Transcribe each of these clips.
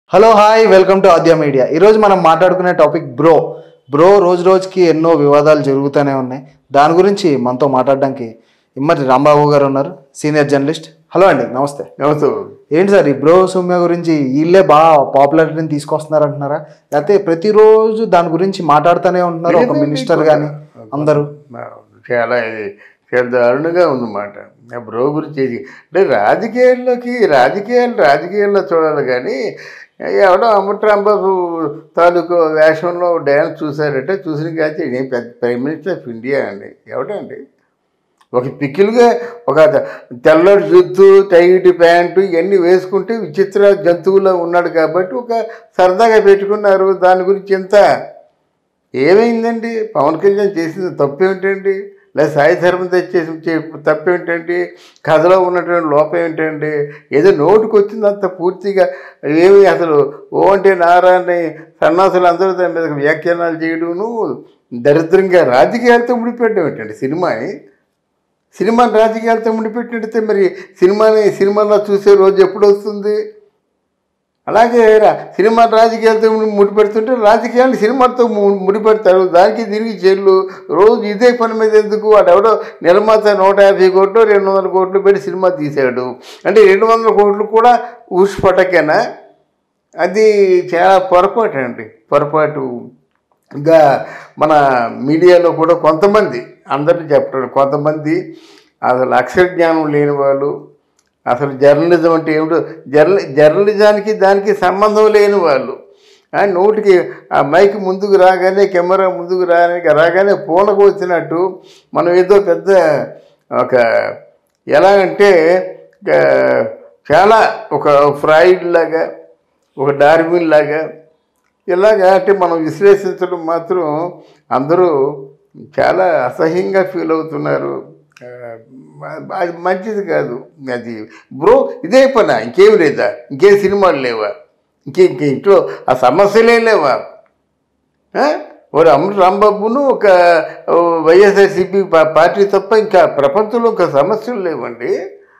Hello hi welcome to Aadya media ఈరోజు మనం మాట్లాడుకునే టాపిక్ బ్రో బ్రో రోజు రోజుకి ఎన్నో వివాదాలు జరుగుతూనే ఉన్నాయి దాని గురించి మనతో మాట్లాడడానికి ఇమ్మటి రాంబాబు గారు ఉన్నారు సీనియర్ జర్నలిస్ట్ హలో అండి నమస్తే నమస్తే ఏంటి సార్ ఈ బ్రో సౌమ్య గురించి వీళ్ళే బాగా పాపులారిటీని తీసుకొస్తున్నారు అంటున్నారా లేకపోతే ప్రతిరోజు దాని గురించి మాట్లాడుతూనే ఉంటున్నారు ఒక మినిస్టర్ కానీ అందరూ చాలా ఇది చాలా దారుణంగా ఉందన్నమాట ఆ బ్రో గురించి ఇది అంటే రాజకీయాల్లోకి రాజకీయాలు రాజకీయాల్లో చూడాలి కానీ ఎవడో అమ్మట్రాంబాబు తాలూకు వేషంలో డ్యాన్స్ చూశారంటే చూసిన కాచి నేను పెద్ద ప్రైమ్ మినిస్టర్ ఆఫ్ ఇండియా అండి ఎవడండి ఒక పిక్కిలుగా ఒక తెల్లటి జుత్తు టైట్ ప్యాంటు ఇవన్నీ వేసుకుంటే విచిత్ర జంతువులో ఉన్నాడు కాబట్టి ఒక సరదాగా పెట్టుకున్నారు దాని గురించి ఎంత ఏమైందండి పవన్ కళ్యాణ్ చేసింది తప్పు ఏమిటండి లేదా సాయి ధర్మం తెచ్చేసి చే- తప్పు ఏంటండి కథలో ఉన్నటువంటి లోపం ఏంటండి ఏదో నోటికి వచ్చిందంత పూర్తిగా ఏమి అసలు ఓ అంటే నారాన్ని సన్నాసులు అందరూ దాని మీద వ్యాఖ్యానాలు చేయడము దరిద్రంగా రాజకీయాలతో ముడిపెట్టడం ఏంటండి సినిమాని సినిమాని రాజకీయాలతో ముడిపెట్టినట్టయితే మరి సినిమాని సినిమాలో చూసే రోజు ఎప్పుడు వస్తుంది అలాగే రా- సినిమా రాజకీయాలతో ముడి- ముడిపెడుతుంటే రాజకీయాలు సినిమాతో ము- ముడిపెడతారు దానికి దీనికి చెల్లు రోజు ఇదే పని మీద ఎందుకు వాడు ఎవడో నిర్మాత నూట యాభై కోట్లు రెండు వందల కోట్లు పెట్టి సినిమా తీశాడు అంటే రెండు వందల కోట్లు కూడా ఊసిపటకేనా అది చాలా పొరపాటు అండి పొరపాటు ఇంకా మన మీడియాలో కూడా కొంతమంది అందరినీ చెప్పడం కొంతమంది అసలు అక్షర జ్ఞానం లేని వాళ్ళు అసలు జర్నలిజం అంటే ఏమిటో జర్నలి జర్నలిజానికి దానికి సంబంధం లేని వాళ్ళు ఆ నోటికి ఆ మైక్ ముందుకు రాగానే కెమెరా ముందుకు రాగానే రాగానే పూనకు వచ్చినట్టు మనం ఏదో పెద్ద ఒక ఎలాగంటే ఆ, చాలా ఒక ఫ్రాయిడ్ లాగా ఒక డార్విన్ లాగా ఇలాగా అంటే మనం విశ్లేషించడం మాత్రం అందరూ చాలా అసహ్యంగా ఫీల్ అవుతున్నారు ఆ, అది మంచిది కాదు అది బ్రో ఇదే పనా ఇంకేం లేదా ఇంకేం సినిమాలు లేవా ఇంకే ఇంకే ఇంట్లో ఆ సమస్యలే లేవా ఆ? ఒక అమృత రాంబాబును ఒక ఓ వైఎస్ఆర్సీపీ పా- పార్టీ తప్ప ఇంకా ప్రపంచంలో ఒక సమస్యలు లేవండి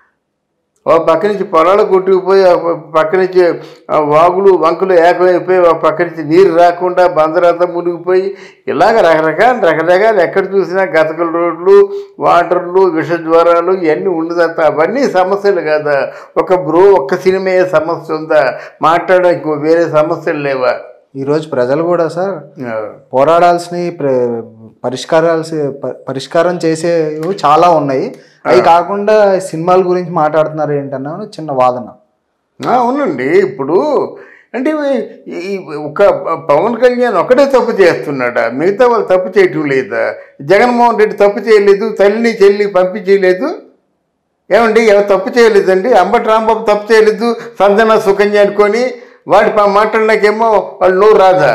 ఓ పక్క నుంచి పొలాలు కొట్టుకుపోయి ఆ పక్క నుంచి ఆ వాగులు వంకలు ఏకమైపోయి ఒక పక్క నుంచి నీరు రాకుండా బందరంతా మునిగిపోయి ఇలాగ రకరకాల రకరకాలు ఎక్కడ చూసినా గతకల రోడ్లు వాటర్లు విష జ్వరాలు ఇవన్నీ ఉండదు అవన్నీ సమస్యలు కదా ఒక బ్రో ఒక్క సినిమా సమస్య ఉందా మాట్లాడడానికి వేరే సమస్యలు లేవా ఈరోజు ప్రజలు కూడా సార్ ఆ, పోరాడాల్సిన ప్ర- పరిష్కారాల్సి ప- పరిష్కారం చేసేవి చాలా ఉన్నాయి అవి కాకుండా సినిమాల గురించి మాట్లాడుతున్నారు ఏంటన్నా చిన్న వాదన ఆ, అవునండి ఇప్పుడు అంటే ఈ- ఈ ఒక పవన్ కళ్యాణ్ ఒకటే తప్పు చేస్తున్నాడా మిగతా వాళ్ళు తప్పు చేయటం లేదా జగన్మోహన్ రెడ్డి తప్పు చేయలేదు తల్లిని చెల్లి పంపించేయలేదు ఏమండి ఎవరు తప్పు చేయలేదండి అంబటి రాంబాబు తప్పు చేయలేదు సంజన సుకన్య అనుకొని వాడి పా- మాట్లాడినాకేమో వాళ్ళు నోరు రాదా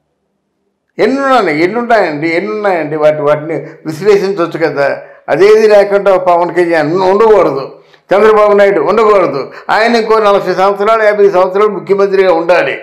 ఎన్ని ఉన్నాయి ఎన్ని ఉన్నాయండి ఎన్ని ఉన్నాయండి వాటి వాటిని విశ్లేషించవచ్చు కదా అదేది లేకుండా పవన్ కళ్యాణ్ ఉండకూడదు చంద్రబాబు నాయుడు ఉండకూడదు ఆయన ఇంకో నలభై సంవత్సరాలు యాభై సంవత్సరాలు ముఖ్యమంత్రిగా ఉండాలి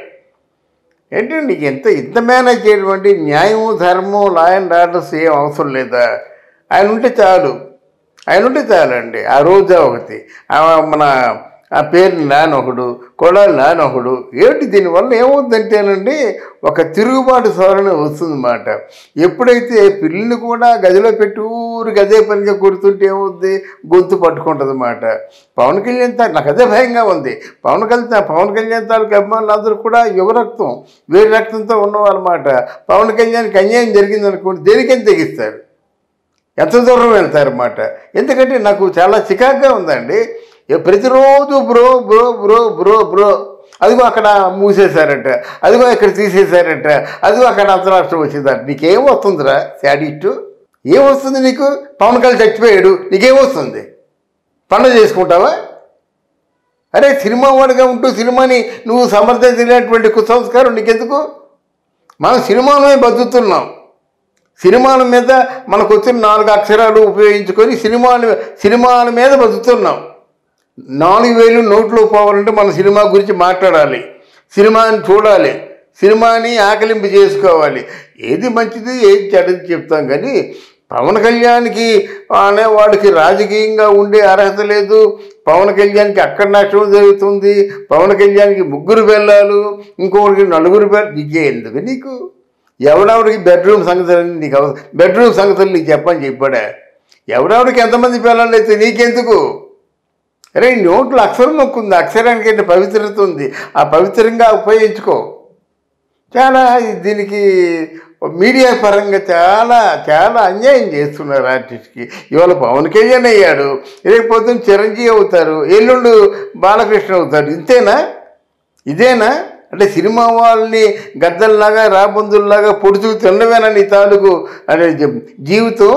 ఏంటండి ఎంత ఇంత మేనేజ్ చేయడం అంటే న్యాయం ధర్మం లా అండ్ ఆర్డర్స్ ఏం అవసరం లేదా ఆయన ఉంటే చాలు ఆయన ఉంటే చాలండి ఆ రోజా ఒకటి ఆ మన ఆ పేరు నానొకడు కొడాలి నానొకడు ఏమిటి దీనివల్ల ఏమవుతుందంటేనండి ఒక తిరుగుబాటు ధోరణి వస్తుందన్నమాట ఎప్పుడైతే పిల్లిని కూడా గదిలో పెట్టి ఊరికి అదే పనిగా కొడుతుంటే ఏమవుద్ది గొంతు పట్టుకుంటుంది అన్నమాట పవన్ కళ్యాణ్ తా- నాకు అదే భయంగా ఉంది పవన్ కళ్యాణ్ పవన్ కళ్యాణ్ తాలూకు అభిమానులు అందరూ కూడా యువ రక్తం వేరు రక్తంతో ఉన్నవాళ్ళమాట పవన్ కళ్యాణ్కి అన్యాయం జరిగిందనుకోండి దేనికని తెగిస్తారు ఎంత దూరం వెళ్తారన్నమాట ఎందుకంటే నాకు చాలా చికాగ్గా ఉందండి ఏ ప్రతిరోజు bro bro bro bro bro అదిగో అక్కడ మూసేశారట అదిగో ఇక్కడ తీసేశారట అదిగో అక్కడ అంతరాష్ట్రం వచ్చిందట నీకేం వస్తుందిరా శాడిస్టు ఏం వస్తుంది నీకు పవన్ కళ్యాణ్ చచ్చిపోయాడు నీకేం వస్తుంది పండుగ చేసుకుంటావా అరే సినిమా వాడిగా ఉంటూ సినిమాని నువ్వు సమర్థించినటువంటి కుసంస్కారం నీకెందుకు మనం సినిమాలోనే బతుకుతున్నాం సినిమాల మీద మనకు వచ్చిన నాలుగు అక్షరాలు ఉపయోగించుకొని సినిమాలు సినిమాల మీద బతుకుతున్నాం నాలుగు వేలు నోట్లో పోవాలంటే మన సినిమా గురించి మాట్లాడాలి సినిమాని చూడాలి సినిమాని ఆకలింపు చేసుకోవాలి ఏది మంచిది ఏది చెడ్డది చెప్తాం కానీ పవన్ కళ్యాణ్కి అనే వాళ్ళకి రాజకీయంగా ఉండే అర్హత లేదు పవన్ కళ్యాణ్కి అక్కడ నష్టం జరుగుతుంది పవన్ కళ్యాణ్కి ముగ్గురు పిల్లలు ఇంకొకరికి నలుగురు పిల్లలు నీకే ఎందుకు నీకు ఎవడెవడికి బెడ్రూమ్ సంగతులు నీకు అవసరం బెడ్రూమ్ సంగతులు నీకు చెప్పని చెప్పాడా ఎవడెవడికి ఎంతమంది పిల్లలు అయితే నీకెందుకు అరే ఈ నోట్లో అక్షరం నొక్కుంది అక్షరానికి ఏంటి పవిత్రత ఉంది ఆ పవిత్రంగా ఉపయోగించుకో చాలా దీనికి మీడియా పరంగా చాలా చాలా అన్యాయం చేస్తున్నారు ఆర్టిస్ట్కి ఇవాళ పవన్ కళ్యాణ్ అయ్యాడు రేపు పొద్దున్న చిరంజీవి అవుతారు ఎల్లుండు బాలకృష్ణ అవుతాడు ఇంతేనా ఇదేనా అంటే సినిమా వాళ్ళని గద్దల్లాగా రాబందుల్లాగా పొడుచు తినడమేనా నీ తాలూకు అనే జీ- జీవితం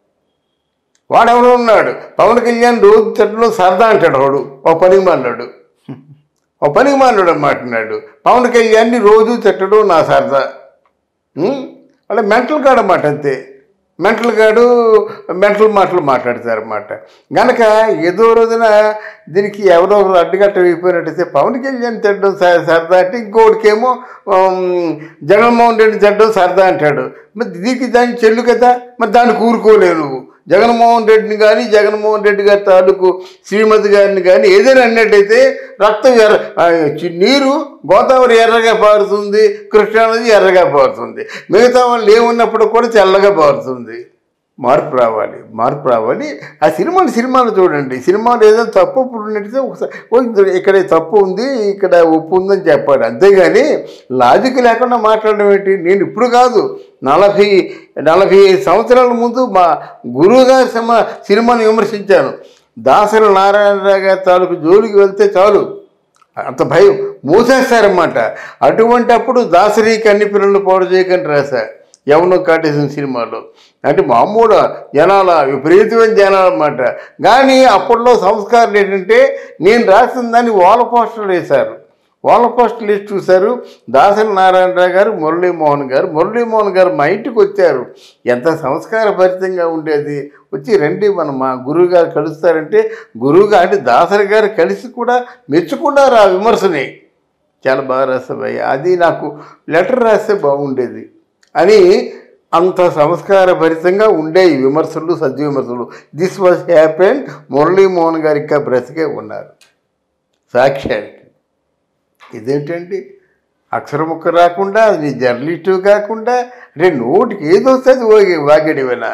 వాడెవడో ఉన్నాడు పవన్ కళ్యాణ్ రోజు చెట్లో సరదా అంటాడు వాడు ఓ పనికి మాన్నాడు ఓ పనికి మాన్నాడు అంటున్నాడు పవన్ కళ్యాణ్ని రోజు తిట్టడం నా సరదా ఉం? వాళ్ళ మెంటల్ గాడు అన్నమాట అంతే మెంటల్ గాడు మెంటల్ మాటలు మాట్లాడతారన్నమాట గనక ఏదో రోజున దీనికి ఎవరో ఒకరు అడ్డుకట్ట అయిపోయినట్టయితే పవన్ కళ్యాణ్ తిట్టడం స- సరదా అంటే ఇంకోటికేమో ఉం, జగన్మోహన్ రెడ్డి తిట్టడం సరదా అంటాడు మరి దీనికి దాన్ని చెల్లు కదా మరి దాన్ని కూరుకోలేవు నువ్వు జగన్మోహన్ రెడ్డిని కానీ జగన్మోహన్ రెడ్డి గారి తాలూకు శ్రీమతి గారిని కానీ ఏదైనా అన్నట్టయితే రక్తం ఎర్ర ఆ, చి- నీరు గోదావరి ఎర్రగా పారుతుంది కృష్ణానది ఎర్రగా పారుతుంది మిగతా వాళ్ళు ఏమున్నప్పుడు కూడా తెల్లగా పారుతుంది మార్పు రావాలి మార్పు రావాలి ఆ సినిమాలు సినిమాలు చూడండి సినిమాలు ఏదో తప్పు ఇప్పుడు ఉన్నట్టయితే ఒకసారి ఓ ఇందులో ఇక్కడ తప్పు ఉంది ఇక్కడ ఉప్పు ఉందని చెప్పాడు అంతేగాని లాజిక్ లేకుండా మాట్లాడడం ఏంటి నేను ఇప్పుడు కాదు నలభై నలభై ఐదు సంవత్సరాల ముందు మా గురువుగారి సినిమా సినిమాను విమర్శించాను దాసరి నారాయణరావు గారి తాలూకు జోలికి వెళ్తే చాలు అంత భయం మూసేస్తారన్నమాట అటువంటి అప్పుడు దాసరి కన్ని పిల్లలు పాడు చేయకండి రాశా ఎవనో కాటేసిన సినిమాలో అంటే మామూలు జనాల విపరీతమైన జనాలు అన్నమాట కానీ అప్పట్లో సంస్కారం ఏంటంటే నేను రాసిన దాన్ని వాళ్ళ పోస్టర్లు వేశారు వాళ్ళ పోస్టర్లు వేసి చూశారు దాసరి నారాయణరావు గారు మురళీమోహన్ గారు మురళీమోహన్ గారు మా ఇంటికి వచ్చారు ఎంత సంస్కారభరితంగా ఉండేది వచ్చి రండి మనం మా గురువు గారు కలుస్తారంటే గురువు గారు అంటే దాసరి గారు కలిసి కూడా మెచ్చుకున్నారు ఆ విమర్శని చాలా బాగా రాస్తావయ్యా అది నాకు లెటర్ రాస్తే బాగుండేది అని అంత సంస్కారభరితంగా ఉండే ఈ విమర్శలు సద్విమర్శలు this was happen Murali Mohan garu ఇంకా బ్రతికే ఉన్నారు సాక్ష్యానికి ఇదేంటండి అక్షరముక్క రాకుండా అది జర్నలిస్టు కాకుండా అంటే నోటికి ఏదో వస్తుంది వాగడివేనా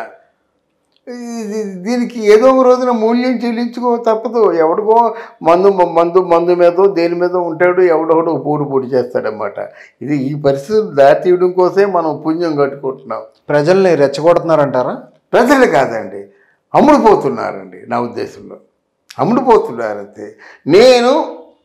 ఇది దీనికి ఏదో ఒక రోజున మూల్యం చెల్లించుకో తప్పదు ఎవడికో మందు మందు మందు మీదో దేని మీద ఉంటాడు ఎవడొకడు పూడి పూడి చేస్తాడనమాట ఇది ఈ పరిస్థితులు దాతీయడం కోసమే మనం పుణ్యం కట్టుకుంటున్నాం ప్రజల్ని రెచ్చగొడుతున్నారంటారా ప్రజలు కాదండి అమ్ముడుపోతున్నారండి నా ఉద్దేశంలో అమ్ముడుపోతున్నారంతే నేను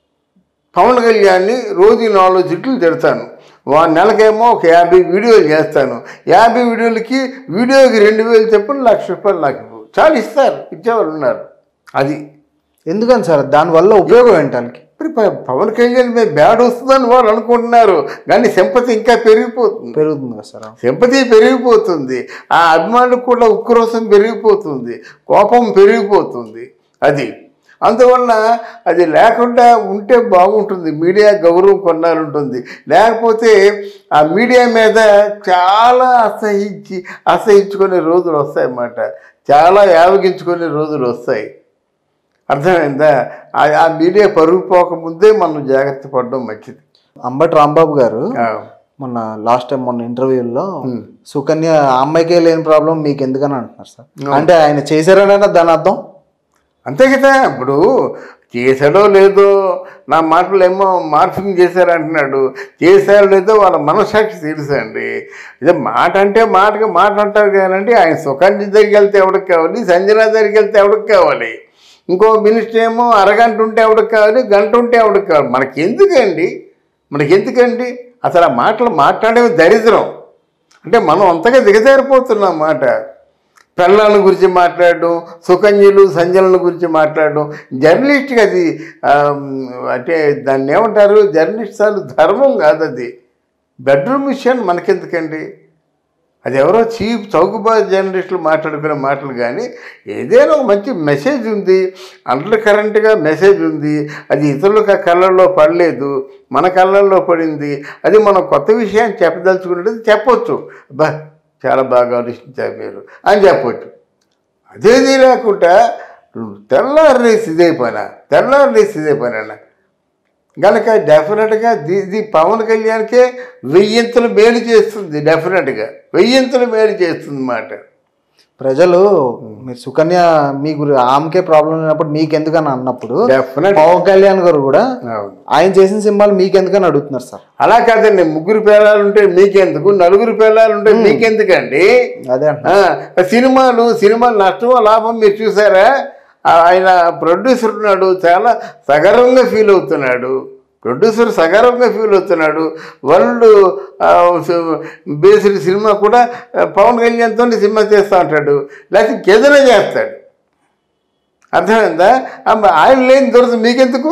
పవన్ కళ్యాణ్ని రోజు నాలుగు జిట్లు తిడతాను వా నెలకేమో ఒక యాభై వీడియోలు చేస్తాను యాభై వీడియోలకి వీడియోకి రెండు వేలు చెప్పిన లక్ష రూపాయలు నాకు ఇవ్వు. చాలా ఇస్తారు ఇచ్చేవాళ్ళు ఉన్నారు అది ఎందుకని సార్ దానివల్ల ఉపయోగం ఏంటానికి మరి ప- పవన్ కళ్యాణ్ మీద బ్యాడ్ వస్తుందని వాళ్ళు అనుకుంటున్నారు కానీ సింపతి ఇంకా పెరిగిపోతుంది పెరుగుతుంది కదా సార్ సింపతి పెరిగిపోతుంది ఆ అభిమానులకు కూడా ఉక్రోషం పెరిగిపోతుంది కోపం పెరిగిపోతుంది అది అందువలన అది లేకుండా ఉంటే బాగుంటుంది మీడియా గౌరవం కొన్నాళ్ళు ఉంటుంది లేకపోతే ఆ మీడియా మీద చాలా అసహించి అసహించుకునే రోజులు వస్తాయన్నమాట చాలా యావగించుకునే రోజులు వస్తాయి అర్థమైందా ఆ- ఆ మీడియా పరుగు పోకముందే మనం జాగ్రత్త పడడం మంచిది అంబటి రాంబాబు గారు ఆ, మొన్న లాస్ట్ టైం మొన్న ఇంటర్వ్యూలో ఉమ్. సుకన్య ఆ అమ్మాయికే లేని ప్రాబ్లం మీకు ఎందుకని అంటున్నారు సార్ అంటే ఆయన చేశారనే దాని అర్థం అంతే కదా ఇప్పుడు చేశాడో లేదో నా మాటలు ఏమో మార్ఫింగ్ చేశారంటున్నాడు చేశారో లేదో వాళ్ళ మనసాక్షి తెలుసండి ఇదే మాట అంటే మాటగా మాట అంటారు కానండి ఆయన సుఖాంజి దగ్గరికి వెళ్తే ఎవరికి కావాలి సంజన దగ్గరికి వెళ్తే ఎవరికి కావాలి ఇంకో మినిస్టర్ ఏమో అరగంట ఉంటే ఎవరికి కావాలి గంట ఉంటే ఎవరికి కావాలి మనకి ఎందుకండి మనకి ఎందుకండి అసలు ఆ మాటలు మాట్లాడేవి దరిద్రం అంటే మనం అంతగా దిగజారిపోతున్నాం మాట పెళ్ళాల గురించి మాట్లాడడం సుకన్యలు సంజలన గురించి మాట్లాడడం జర్నలిస్ట్కి అది ఆమ్, అంటే దాన్ని ఏమంటారు జర్నలిస్ట్ సార్లు ధర్మం కాదు అది బెడ్రూమ్ విషయాన్ని మనకెందుకండి అది ఎవరో చీప్ చౌకబాజు జర్నలిస్టులు మాట్లాడుకునే మాటలు కానీ ఏదైనా ఒక మంచి మెసేజ్ ఉంది అండర్ కరెంట్గా మెసేజ్ ఉంది అది ఇతరులకు ఆ కళ్ళల్లో పడలేదు మన కళ్ళల్లో పడింది అది మనం కొత్త విషయాన్ని చెప్పదలుచుకున్నది చెప్పొచ్చు బా చాలా బాగా ఆలోచించారు మీరు అని చెప్పొచ్చు అదేది లేకుండా తెల్లారి రేసి ఇదే పని తెల్లారి రేసి ఇదే పని అన్న కనుక డెఫినెట్గా ఇది పవన్ కళ్యాణ్కే వెయ్యింతలు మేలు చేస్తుంది డెఫినెట్గా వెయ్యింతలు మేలు చేస్తుంది మాట ప్రజలు మీరు సుకన్య మీ గురి ఆమెకే ప్రాబ్లం లేనప్పుడు మీకెందుకని అన్నప్పుడు డెఫినెట్ పవన్ కళ్యాణ్ గారు కూడా అవును ఆయన చేసిన సినిమాలు మీకెందుకని అడుగుతున్నారు సార్ అలా కాదండి ముగ్గురు పిల్లలు ఉంటే మీకెందుకు నలుగురు పిల్లలు ఉంటే మీకెందుకండి అదే అంట ఆ, సినిమాలు సినిమాలు నష్టమో లాభం మీరు చూసారా ఆ, ఆయన ప్రొడ్యూసర్ ఉన్నాడు చాలా సగర్వంగా ఫీల్ అవుతున్నాడు ప్రొడ్యూసర్ సగర్వంగా ఫీల్ అవుతున్నాడు వరల్డ్ బేస్డ్ సినిమా కూడా ఆ, పవన్ కళ్యాణ్తో సినిమా చేస్తూ ఉంటాడు లేకపోతే ఇంకేదైనా చేస్తాడు అర్థమైందా అమ్మ, ఆయన లేని దొరకదు మీకెందుకు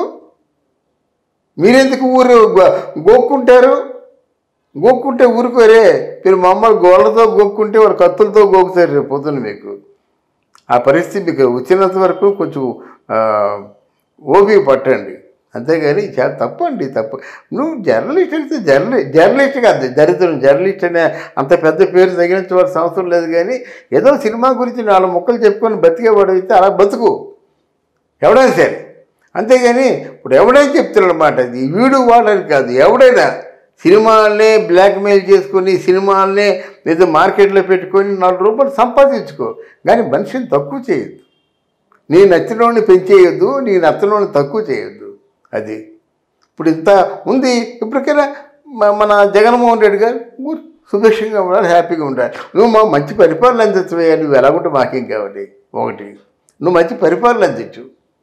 మీరెందుకు ఊరు గో- గోక్కుంటారు గోక్కుంటే ఊరుకోరే మీరు మమ్మల్ని గోళ్ళతో గోక్కుంటే వాడు కత్తులతో గోకుతారు రేపు పొద్దున్న మీకు ఆ పరిస్థితి మీకు వచ్చినంత వరకు కొంచెం ఆ, ఓపిక పట్టండి అంతేగాని చాలా తప్పు అండి తప్పు నువ్వు జర్నలిస్ట్ అయితే జర్నలి జర్నలిస్ట్ కాదు దరిద్రం జర్నలిస్ట్ అనే అంత పెద్ద పేరు తగిలించవలసిన అవసరం లేదు కానీ ఏదో సినిమా గురించి నాలుగు ముక్కలు చెప్పుకొని బతికేవాడు అయితే అలా బతుకు ఎవడైనా సరే అంతేగాని ఇప్పుడు ఎవడైనా చెప్తున్నాడు అనమాట ఇది వీడు వాళ్ళని కాదు ఎవడైనా సినిమాలనే బ్లాక్మెయిల్ చేసుకొని సినిమాలనే ఏదో మార్కెట్లో పెట్టుకొని నాలుగు రూపాయలు సంపాదించుకో కానీ మనిషిని తక్కువ చేయొద్దు నీ నచ్చినోడిని పెంచేయొద్దు నీ నచ్చనోడిని తక్కువ చేయొద్దు అది ఇప్పుడు ఇంత ఉంది ఇప్పటికైనా మ- మన జగన్మోహన్ రెడ్డి గారు ఊరు సుభిక్షంగా ఉండాలి హ్యాపీగా ఉండాలి నువ్వు మా మంచి పరిపాలన అందించవే నువ్వు ఎలాగుంటే మాకేం కావాలి ఒకటి నువ్వు మంచి పరిపాలన అందించు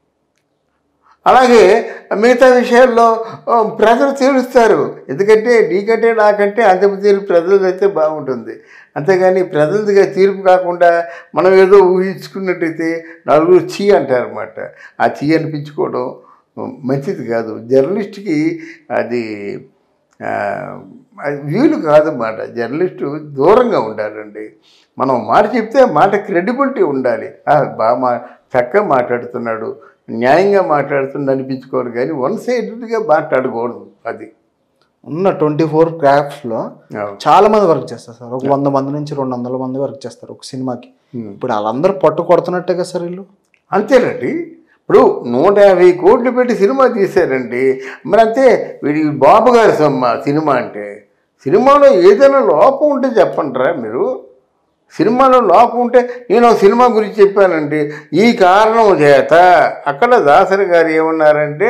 అలాగే మిగతా విషయాల్లో ఆ, ప్రజలు తీరుస్తారు ఎందుకంటే నీకంటే నాకంటే అంతిమ తీర్పు ప్రజలది అయితే బాగుంటుంది అంతేగాని ప్రజలదిగా తీర్పు కాకుండా మనం ఏదో ఊహించుకున్నట్టయితే నలుగురు చీ అంటారన్నమాట ఆ చీ అనిపించుకోవడం మంచిది కాదు జర్నలిస్ట్కి అది ఆ, అది వీలు కాదన్నమాట జర్నలిస్టు దూరంగా ఉండాలండి మనం మాట చెప్తే ఆ మాట క్రెడిబిలిటీ ఉండాలి ఆ, బాగా మా చక్కగా మాట్లాడుతున్నాడు న్యాయంగా మాట్లాడుతుంది అనిపించుకోరు కానీ వన్ సైడెడ్గా మాట్లాడకూడదు అది ఉన్న ట్వంటీ ఫోర్ క్రాఫ్ట్స్లో అవును. చాలా మంది వర్క్ చేస్తారు సార్ ఒక వంద మంది నుంచి రెండు వందల మంది వర్క్ చేస్తారు ఒక సినిమాకి Hmm. ఇప్పుడు వాళ్ళందరూ పట్టు కొడుతున్నట్టే కదా సార్ వీళ్ళు అంతేనండి ఇప్పుడు నూట యాభై కోట్లు పెట్టి సినిమా తీశారండి మరి అంతే వీడి బాబు గారి సొమ్మ సినిమా అంటే సినిమాలో ఏదైనా లోపం ఉంటే చెప్పండిరా మీరు సినిమాలో లోపం ఉంటే నేను ఒక సినిమా గురించి చెప్పానండి ఈ కారణం చేత అక్కడ దాసరి గారు ఏమన్నారంటే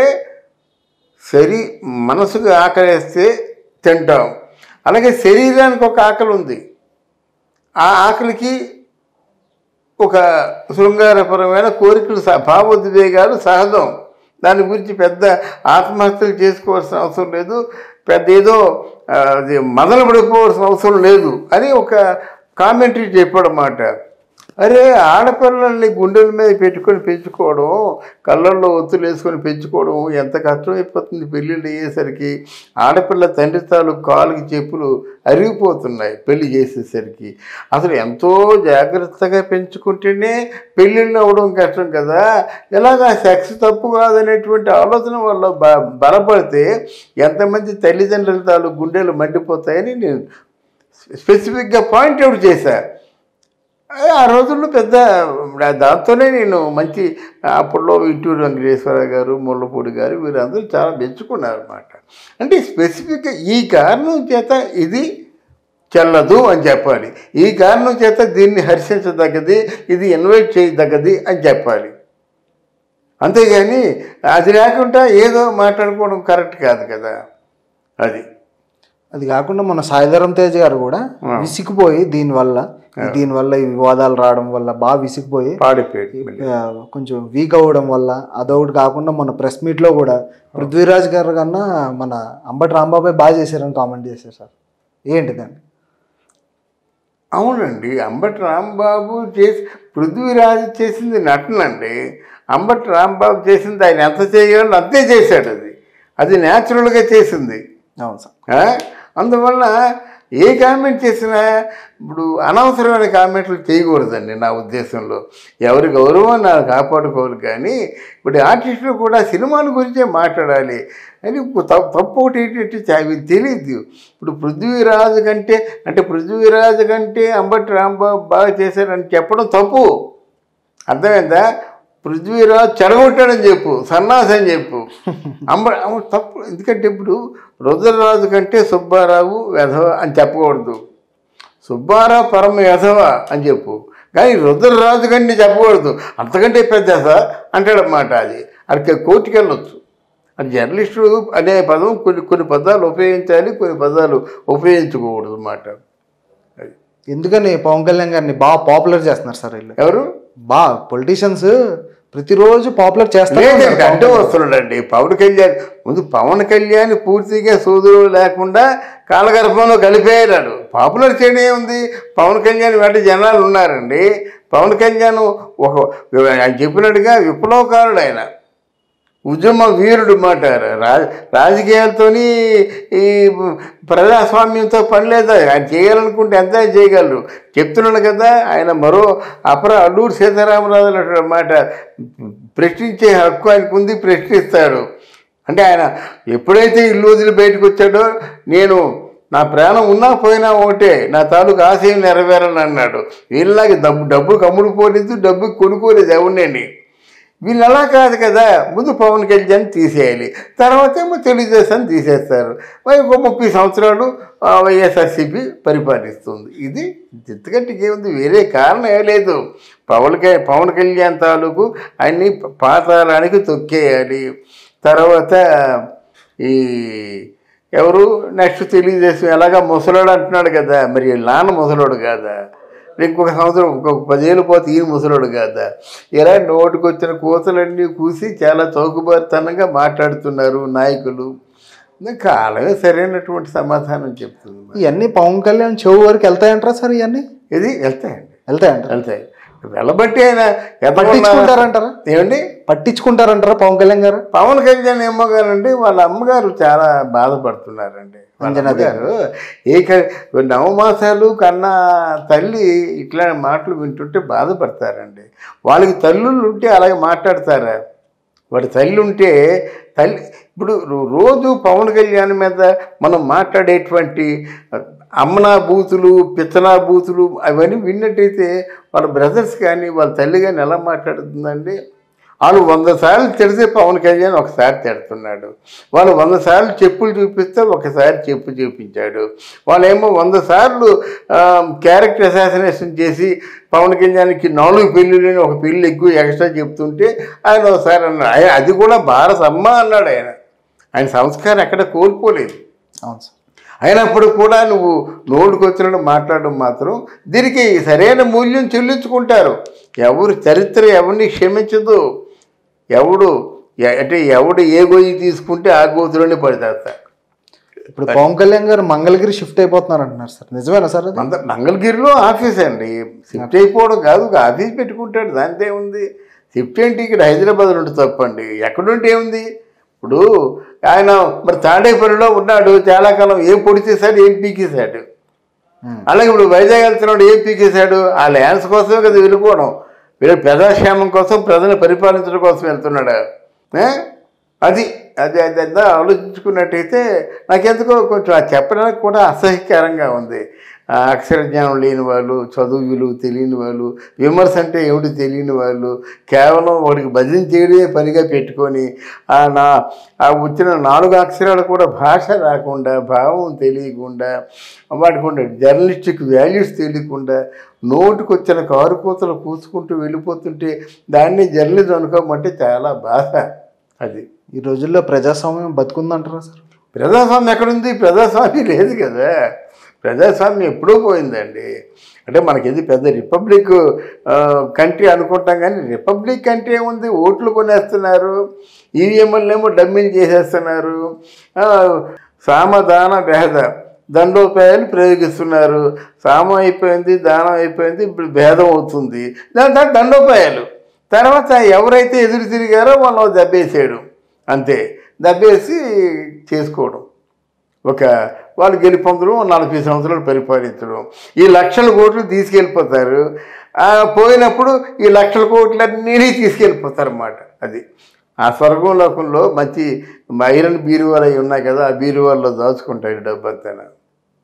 సరి మనసుకు ఆకలిస్తే తింటాం అలాగే శరీరానికి ఒక ఆకలి ఉంది ఆ ఆకలికి ఒక శృంగారపరమైన కోరికలు స- భావోద్వేగాలు సహజం దాని గురించి పెద్ద ఆత్మహత్యలు చేసుకోవాల్సిన అవసరం లేదు పెద్ద ఏదో ఆ, అది మదన పడిపోవాల్సిన అవసరం లేదు అని ఒక కామెంటరీ చెప్పాడన్నమాట అరే ఆడపిల్లల్ని గుండెల మీద పెట్టుకొని పెంచుకోవడం కళ్ళల్లో ఒత్తులు వేసుకొని పెంచుకోవడం ఎంత కష్టమైపోతుంది పెళ్ళిళ్ళు అయ్యేసరికి ఆడపిల్ల తండ్రి తాలూకు కాలుకి చెప్పులు అరిగిపోతున్నాయి పెళ్లి చేసేసరికి అసలు ఎంతో జాగ్రత్తగా పెంచుకుంటేనే పెళ్ళిళ్ళు అవ్వడం కష్టం కదా ఎలాగా సెక్స్ తప్పు కాదనేటువంటి ఆలోచన వల్ల బ బలపడితే ఎంతమంది తల్లిదండ్రుల తాలూకు గుండెలు మండిపోతాయని నేను స్పెసిఫిక్గా పాయింట్ అవుట్ చేశాను ఆ రోజుల్లో పెద్ద దాంతోనే నేను మంచి అప్పట్లో ఇట్టూరు వెంకటేశ్వర గారు ముళ్ళపూడి గారు వీరందరూ చాలా మెచ్చుకున్నారు అనమాట అంటే స్పెసిఫిక్గా ఈ కారణం చేత ఇది చెల్లదు అని చెప్పాలి ఈ కారణం చేత దీన్ని హర్షించదగ్గది ఇది ఇన్వైట్ చేయదగ్గది అని చెప్పాలి అంతేగాని అది లేకుండా ఏదో మాట్లాడుకోవడం కరెక్ట్ కాదు కదా అది అది కాకుండా మన సాయిధరం తేజ్ గారు కూడా విసిగిపోయి దీనివల్ల దీనివల్ల ఈ వివాదాలు రావడం వల్ల బాగా విసిగిపోయి పాడిపోయాడు ఆ, కొంచెం వీక్ అవ్వడం వల్ల అదొకటి కాకుండా మన ప్రెస్ మీట్లో కూడా పృథ్వీరాజ్ గారు కన్నా మన అంబటి రాంబాబాయ్ బాగా చేశారని కామెంట్ చేశారు సార్ ఏంటిదండి అవునండి అంబటి రాంబాబు చేసి పృథ్వీరాజు చేసింది నటనండి అంబటి రాంబాబు చేసింది ఆయన ఎంత చేయాలో అంతే చేశాడు అది అది న్యాచురల్గా చేసింది అవును సార్ ఆ? అందువల్ల ఏ కామెంట్ చేసినా ఇప్పుడు అనవసరమైన కామెంట్లు చేయకూడదండి నా ఉద్దేశంలో ఎవరి గౌరవం నాకు కాపాడుకోవాలి కానీ ఇప్పుడు ఆర్టిస్టులు కూడా సినిమాల గురించే మాట్లాడాలి అని తప్పు తప్పు ఒకటి ఏంటంటే చా- అవి తెలియదు ఇప్పుడు పృథ్వీరాజు కంటే అంటే పృథ్వీరాజు కంటే అంబటి రాంబాబు బాగా చేశారని చెప్పడం తప్పు అర్థమైందా పృథ్వీరాజ్ చెడగొట్టాడని చెప్పు సన్నాసి అని చెప్పు అమ్మ అమ్మ తప్పు ఎందుకంటే ఇప్పుడు రుద్రరాజు కంటే సుబ్బారావు వెధవ అని చెప్పకూడదు సుబ్బారావు పరమ యథవ అని చెప్పు కానీ రుద్రరాజు కంటే చెప్పకూడదు అంతకంటే పెద్ద యథవ అంటాడన్నమాట అది అది కోర్టుకి వెళ్ళొచ్చు అది జర్నలిస్టు అనే పదం కొన్ని కొన్ని పదాలు ఉపయోగించాలి కొన్ని పదాలు ఉపయోగించకూడదు అన్నమాట అది ఎందుకని పవన్ కళ్యాణ్ గారిని బాగా పాపులర్ చేస్తున్నారు సార్ వీళ్ళు ఎవరు బాగా పొలిటీషియన్స్ ప్రతిరోజు పాపులర్ చేస్తారు లేదండి అంటే వస్తున్నాడండి పవన్ కళ్యాణ్ ముందు పవన్ కళ్యాణ్ పూర్తిగా సోదరు లేకుండా కాలగర్భంలో కలిపేయడాడు పాపులర్ చేయడం ఏముంది పవన్ కళ్యాణ్ వెంట జనాలు ఉన్నారండి పవన్ కళ్యాణ్ ఒక ఆయన చెప్పినట్టుగా విప్లవకారుడు ఆయన ఉద్యమ వీరుడు మాట రా రాజకీయాలతోని ఈ ప్రజాస్వామ్యంతో పని లేదా ఆయన చేయాలనుకుంటే ఎంత చేయగలరు చెప్తున్నాడు కదా ఆయన మరో అపర అల్లూరు సీతారామరాజు అన్నమాట ప్రశ్నించే హక్కు ఆయనకు ఉంది ప్రశ్నిస్తాడు అంటే ఆయన ఎప్పుడైతే ఇల్లు వదిలి బయటకు వచ్చాడో నేను నా ప్రాణం ఉన్నా పోయినా ఒకటే నా తాలూకు ఆశయం నెరవేరని అన్నాడు వీళ్ళలాగే డబ్బు డబ్బు కమ్ముడు పోలేదు డబ్బు కొనుక్కోలేదు ఎవరినండి వీళ్ళు అలా కాదు కదా ముందు పవన్ కళ్యాణ్ తీసేయాలి తర్వాత ఏమో తెలుగుదేశం తీసేస్తారు మరి ఒక ముప్పై సంవత్సరాలు ఆ, వైఎస్ఆర్సీపీ పరిపాలిస్తుంది ఇది ఎందుకంటే ఏముంది వేరే కారణం ఏం లేదు పవన్ క పవన్ కళ్యాణ్ తాలూకు అన్ని పాతాళానికి తొక్కేయాలి తర్వాత ఈ ఎవరు నెక్స్ట్ తెలుగుదేశం ఎలాగా ముసలోడు అంటున్నాడు కదా మరి వీళ్ళ నాన్న ముసలోడు కాదా ఇంకొక సంవత్సరం ఇంకొక పదేళ్ళు పోతే ఈయన ముసలోడు కాదా ఇలా నోటికి వచ్చిన కూతలన్నీ కూసి చాలా చౌకబారితనంగా మాట్లాడుతున్నారు నాయకులు ఇంకా కాలమే సరైనటువంటి సమాధానం చెప్తుంది మరి. ఇవన్నీ పవన్ కళ్యాణ్ చెవు వరకు వెళ్తాయంటారా సార్ ఇవన్నీ ఇది వెళ్తాయండి వెళ్తాయంటారా వెళ్తాయి వెళ్ళబట్టి ఆయన ఎంత పట్టించుకుంటారంటారా ఏమండి పట్టించుకుంటారంటారా పవన్ కళ్యాణ్ గారు పవన్ కళ్యాణ్ ఏమో గారండి వాళ్ళ అమ్మగారు చాలా బాధపడుతున్నారండి వాళ్ళ అంజనాదేవి. అమ్మగారు ఏక నవమాసాలు కన్నా తల్లి ఇట్లా మాటలు వింటుంటే బాధపడతారండి వాళ్ళకి తల్లుళ్ళు ఉంటే అలాగే మాట్లాడతారా వాడి తల్లి ఉంటే తల్లి ఇప్పుడు రో- రోజు పవన్ కళ్యాణ్ మీద మనం మాట్లాడేటువంటి అమ్మనా బూతులు పిచ్చనా బూతులు అవన్నీ విన్నట్టయితే వాళ్ళ బ్రదర్స్ కానీ వాళ్ళ తల్లి కానీ ఎలా మాట్లాడుతుందండి వాళ్ళు వంద సార్లు తిడితే పవన్ కళ్యాణ్ ఒకసారి తిడుతున్నాడు వాళ్ళు వంద సార్లు చెప్పులు చూపిస్తే ఒకసారి చెప్పు చూపించాడు వాళ్ళేమో వంద సార్లు క్యారెక్టర్ అసాసినేషన్ చేసి పవన్ కళ్యాణ్కి నాలుగు పెళ్ళిళ్ళని ఒక పెళ్ళి ఎక్కువ ఎక్స్ట్రా చెప్తుంటే ఆయన ఒకసారి అన్నాడు ఆయన అది కూడా భారత అమ్మ అన్నాడు ఆయన ఆయన సంస్కారం ఎక్కడ కోల్పోలేదు అవును సార్ అయినప్పుడు కూడా నువ్వు నోటుకు వచ్చినట్టు మాట్లాడడం మాత్రం దీనికి సరైన మూల్యం చెల్లించుకుంటారు ఎవరు చరిత్ర ఎవరిని క్షమించదు ఎవడు ఎ- అంటే ఎవడు ఏ గొయ్యి తీసుకుంటే ఆ గోతులోనే పడితేస్తారు ఇప్పుడు పవన్ కళ్యాణ్ గారు మంగళగిరి షిఫ్ట్ అయిపోతున్నారు అంటున్నారు సార్ నిజమేనా సార్ అది మంద మంగళగిరిలో ఆఫీస్ అండి షిఫ్ట్ అయిపోవడం కాదు ఒక ఆఫీస్ పెట్టుకుంటాడు దాంతో ఏముంది షిఫ్ట్ ఏంటి ఇక్కడ హైదరాబాద్ నుండి తప్పండి ఎక్కడుంటే ఏముంది ఇప్పుడు ఆయన మరి తాడేపల్లిలో ఉన్నాడు చాలా కాలం ఏం పొడి చేశాడు ఏం పీకేశాడు Hmm. అలాగే ఇప్పుడు వైజాగ్ వెళ్తున్నాడు ఏం పీకేశాడు ఆ ల్యాండ్స్ కోసమే కదా వెళ్ళిపోవడం వీళ్ళు ప్రజాక్షేమం కోసం ప్రజలను పరిపాలించడం కోసం వెళ్తున్నాడు ఏ? అది అది అది అంతా ఆలోచించుకున్నట్టయితే నాకెందుకో కొంచెం అది చెప్పడానికి కూడా అసహ్యకరంగా ఉంది ఆ అక్షర జ్ఞానం లేని వాళ్ళు చదువు విలువ తెలియని వాళ్ళు విమర్శ అంటే ఏమిటి తెలియని వాళ్ళు కేవలం వాడికి భజన చేయడమే పనిగా పెట్టుకొని ఆ నా ఆ వచ్చిన నాలుగు అక్షరాలు కూడా భాష రాకుండా భావం తెలియకుండా వాటికి ఉండే జర్నలిస్టిక్ వాల్యూస్ తెలియకుండా నోటికి వచ్చిన కారు కూతలు కూసుకుంటూ వెళ్ళిపోతుంటే దాన్ని జర్నలిజం అనుకోమంటే చాలా బాధ అది ఈ రోజుల్లో ప్రజాస్వామ్యం బతుకుందంటారా సార్ ప్రజాస్వామ్యం ఎక్కడుంది ప్రజాస్వామ్యం లేదు కదా ప్రజాస్వామ్యం ఎప్పుడూ పోయిందండి అంటే మనకి ఇది పెద్ద రిపబ్లిక్ కంట్రీ అనుకుంటాం కానీ రిపబ్లిక్ కంట్రీ ఏముంది ఓట్లు కొనేస్తున్నారు ఈవీఎంలనేమో డమ్మింగ్ చేసేస్తున్నారు ఆ, సామదాన భేద దండోపాయాలు ప్రయోగిస్తున్నారు సామం అయిపోయింది దానం అయిపోయింది ఇప్పుడు భేదం అవుతుంది దాని తర్వాత దండోపాయాలు తర్వాత ఎవరైతే ఎదురు తిరిగారో వాళ్ళు దెబ్బేసేయడం అంతే దెబ్బేసి చేసుకోవడం ఒక వాళ్ళు గెలుపొందడం నలభై సంవత్సరాలు పరిపాలించడం ఈ లక్షల కోట్లు తీసుకెళ్ళిపోతారు ఆ, పోయినప్పుడు ఈ లక్షల కోట్లన్నీ తీసుకెళ్ళిపోతారు అన్నమాట అది ఆ స్వర్గం లోకంలో మంచి ఐరన్ బీరువాలు అవి ఉన్నాయి కదా ఆ బీరువాల్లో దాచుకుంటారు ఈ డబ్బు అంతా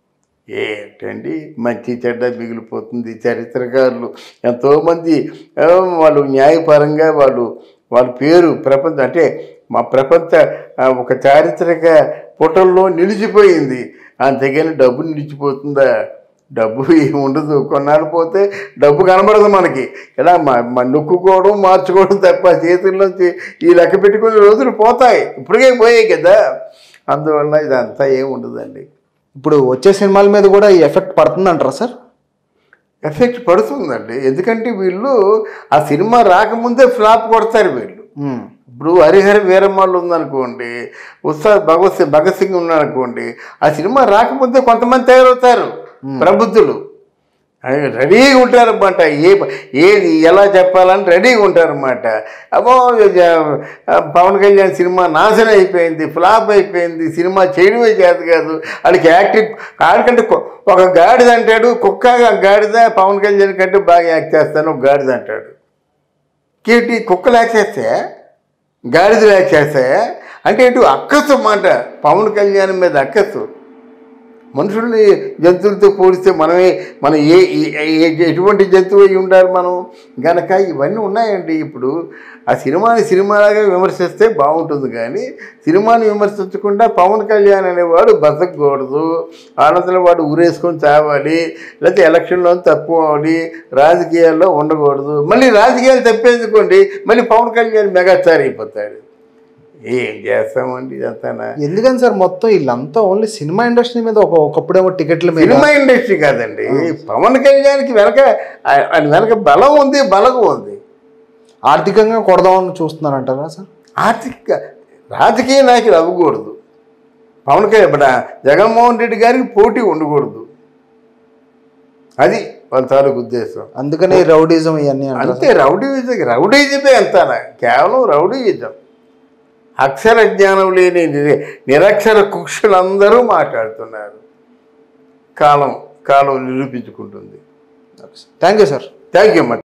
ఏంటండి మంచి చెడ్డ మిగిలిపోతుంది చరిత్రకారులు ఎంతోమంది ఆ, వాళ్ళు న్యాయపరంగా వాళ్ళు వాళ్ళ పేరు ప్రపంచం అంటే మా ప్రపంచ ఆ, ఒక చారిత్రక పుటల్లో నిలిచిపోయింది అంతేగాని డబ్బు నిలిచిపోతుందా డబ్బు ఏమి ఉండదు కొన్నాళ్ళు పోతే డబ్బు కనబడదు మనకి ఇలా మ- మ- నొక్కుకోవడం మార్చుకోవడం తప్ప చేతుల్లోంచి ఈ లెక్క పెట్టుకునే రోజులు పోతాయి ఇప్పటికే పోయాయి కదా అందువల్ల ఇదంతా ఏమి ఉండదండి ఇప్పుడు వచ్చే సినిమాల మీద కూడా ఈ ఎఫెక్ట్ పడుతుందంటారా సార్ ఎఫెక్ట్ పడుతుందండి ఎందుకంటే వీళ్ళు ఆ సినిమా రాకముందే ఫ్లాప్ కొడతారు వీళ్ళు మ్మ్. ఇప్పుడు హరిహర వీరమ్మలు ఉందనుకోండి ఉత్సాద్ భగవత్ సింగ్ భగత్ సింగ్ ఉన్నాడనుకోండి ఆ సినిమా రాకముందే కొంతమంది తయారవుతారు ప్రబుద్ధులు అవి రెడీగా ఉంటారన్నమాట ఏ ఏది ఎలా చెప్పాలని రెడీగా ఉంటారన్నమాట అబ్బో జ- పవన్ కళ్యాణ్ సినిమా నాశనం అయిపోయింది ఫ్లాప్ అయిపోయింది సినిమా చేయడమే చేత కాదు వాళ్ళకి యాక్టింగ్ ఆడికంటే కొ- ఒక గాడిద అంటాడు కుక్క గాడిద పవన్ కళ్యాణ్ కంటే బాగా యాక్ట్ చేస్తాను ఒక గాడిద అంటాడు కేటి కుక్కలు యాక్ట్ చేస్తే గాడిదలు యాక్ట్ చేస్తే అంటే ఇటు అక్కసు మాట పవన్ కళ్యాణ్ మీద అక్కసు మనుషుల్ని జంతువులతో పోలిస్తే మనమే మనం ఏ ఏ- ఏ- ఎటువంటి జంతువు అయి ఉండాలి మనం గనక ఇవన్నీ ఉన్నాయండి ఇప్పుడు ఆ సినిమాని సినిమాలాగా విమర్శిస్తే బాగుంటుంది కానీ సినిమాని విమర్శించకుండా పవన్ కళ్యాణ్ అనేవాడు బతకూడదు ఆనందలో వాడు ఊరేసుకొని చావాలి లేకపోతే ఎలక్షన్లో తప్పుకోవాలి రాజకీయాల్లో ఉండకూడదు మళ్ళీ రాజకీయాలు తప్పేందుకోండి మళ్ళీ పవన్ కళ్యాణ్ మెగాస్టార్ అయిపోతాడు ఏం చేస్తామండి ఇదంతా ఎందుకని సార్ మొత్తం వీళ్ళంతా ఓన్లీ సినిమా ఇండస్ట్రీ మీద ఒక ఒకప్పుడేమో టికెట్ల మీద సినిమా ఇండస్ట్రీ కాదండి పవన్ కళ్యాణ్కి వెనక ఆ- ఆయన వెనక బలం ఉంది బలగం ఉంది ఆర్థికంగా కొడదామని చూస్తున్నారంటారా సార్ ఆర్థిక రాజకీయ నాయకులు అవ్వకూడదు పవన్ కళ్యాణ్ ఇప్పుడు జగన్మోహన్ రెడ్డి గారికి పోటీ ఉండకూడదు అది వాళ్ళ తాలూకు ఉద్దేశం అందుకని ఈ రౌడీజం ఇవన్నీ అంటారు అంతే రౌడీయిజం రౌడీయిజమే అంతానా కేవలం రౌడీయిజం అక్షర జ్ఞానం లేని నిర- నిరక్షర కుక్షులందరూ మాట్లాడుతున్నారు కాలం కాలం నిరూపించుకుంటుంది thank you sir thank you అమ్మ